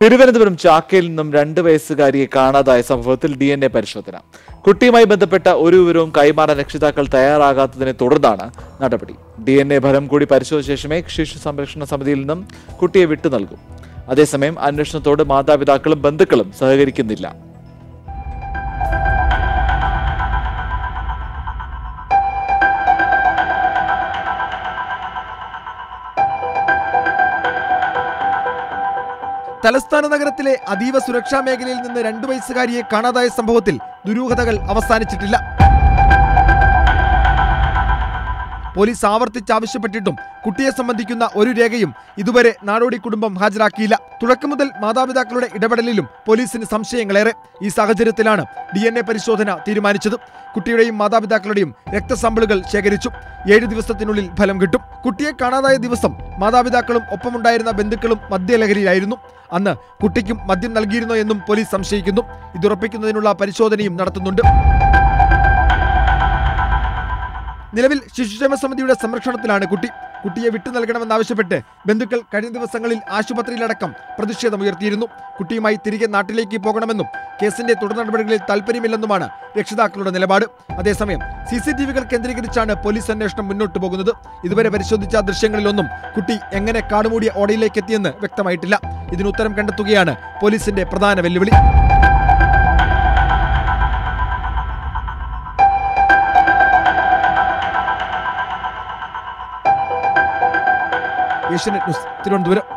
തിരുവനന്തപുരം ചാക്കയിൽ നിന്നും രണ്ട് വയസ്സുകാരിയെ കാണാതായ സംഭവത്തിൽ ഡി എൻ എ പരിശോധന കുട്ടിയുമായി ബന്ധപ്പെട്ട ഒരു വിവരവും കൈമാറാൻ രക്ഷിതാക്കൾ തയ്യാറാകാത്തതിനെ തുടർന്നാണ് നടപടി ഡി എൻ എ ഫലം കൂടി പരിശോധിച്ച ശേഷമേ ശിശു സംരക്ഷണ സമിതിയിൽ നിന്നും കുട്ടിയെ വിട്ടു നൽകും അതേസമയം അന്വേഷണത്തോട് മാതാപിതാക്കളും ബന്ധുക്കളും സഹകരിക്കുന്നില്ല തലസ്ഥാന നഗരത്തിലെ അതീവ സുരക്ഷാ മേഖലയിൽ നിന്ന് രണ്ടു വയസ്സുകാരിയെ കാണാതായ സംഭവത്തിൽ ദുരൂഹതകൾ അവസാനിച്ചിട്ടില്ല പോലീസ് ആവർത്തിച്ചാവശ്യപ്പെട്ടിട്ടും കുട്ടിയെ സംബന്ധിക്കുന്ന ഒരു രേഖയും ഇതുവരെ നാടോടി കുടുംബം ഹാജരാക്കിയില്ല തുടക്കം മുതൽ മാതാപിതാക്കളുടെ ഇടപെടലിലും പോലീസിന് സംശയങ്ങളേറെ ഈ സാഹചര്യത്തിലാണ് ഡി എൻ എ പരിശോധന തീരുമാനിച്ചത് കുട്ടിയുടെയും മാതാപിതാക്കളുടെയും രക്തസാമ്പിളുകൾ ശേഖരിച്ചു ഏഴ് ദിവസത്തിനുള്ളിൽ ഫലം കിട്ടും കുട്ടിയെ കാണാതായ ദിവസം മാതാപിതാക്കളും ഒപ്പമുണ്ടായിരുന്ന ബന്ധുക്കളും മദ്യലഹരിയിലായിരുന്നു അന്ന് കുട്ടിക്കും മദ്യം നൽകിയിരുന്നോ എന്നും പോലീസ് സംശയിക്കുന്നു ഇതുറപ്പിക്കുന്നതിനുള്ള പരിശോധനയും നടത്തുന്നുണ്ട് നിലവിൽ ശിശുക്ഷേമ സമിതിയുടെ സംരക്ഷണത്തിലാണ് കുട്ടി കുട്ടിയെ വിട്ടു നൽകണമെന്നാവശ്യപ്പെട്ട് ബന്ധുക്കൾ കഴിഞ്ഞ ദിവസങ്ങളിൽ ആശുപത്രിയിലടക്കം പ്രതിഷേധമുയർത്തിയിരുന്നു കുട്ടിയുമായി തിരികെ നാട്ടിലേക്ക് പോകണമെന്നും കേസിന്റെ തുടർ നടപടികളിൽ താല്പര്യമില്ലെന്നുമാണ് രക്ഷിതാക്കളുടെ നിലപാട് അതേസമയം സി സി ടി വികൾ കേന്ദ്രീകരിച്ചാണ് പോലീസ് അന്വേഷണം മുന്നോട്ട് പോകുന്നത് ഇതുവരെ പരിശോധിച്ച ദൃശ്യങ്ങളിലൊന്നും കുട്ടി എങ്ങനെ കാടുമൂടിയ ഓടയിലേക്ക് എത്തിയെന്ന് വ്യക്തമായിട്ടില്ല ഇതിനുത്തരം കണ്ടെത്തുകയാണ് പോലീസിന്റെ പ്രധാന വെല്ലുവിളി ഏഷ്യനെറ്റ് ന്യൂസ് തിരുവനന്തപുരം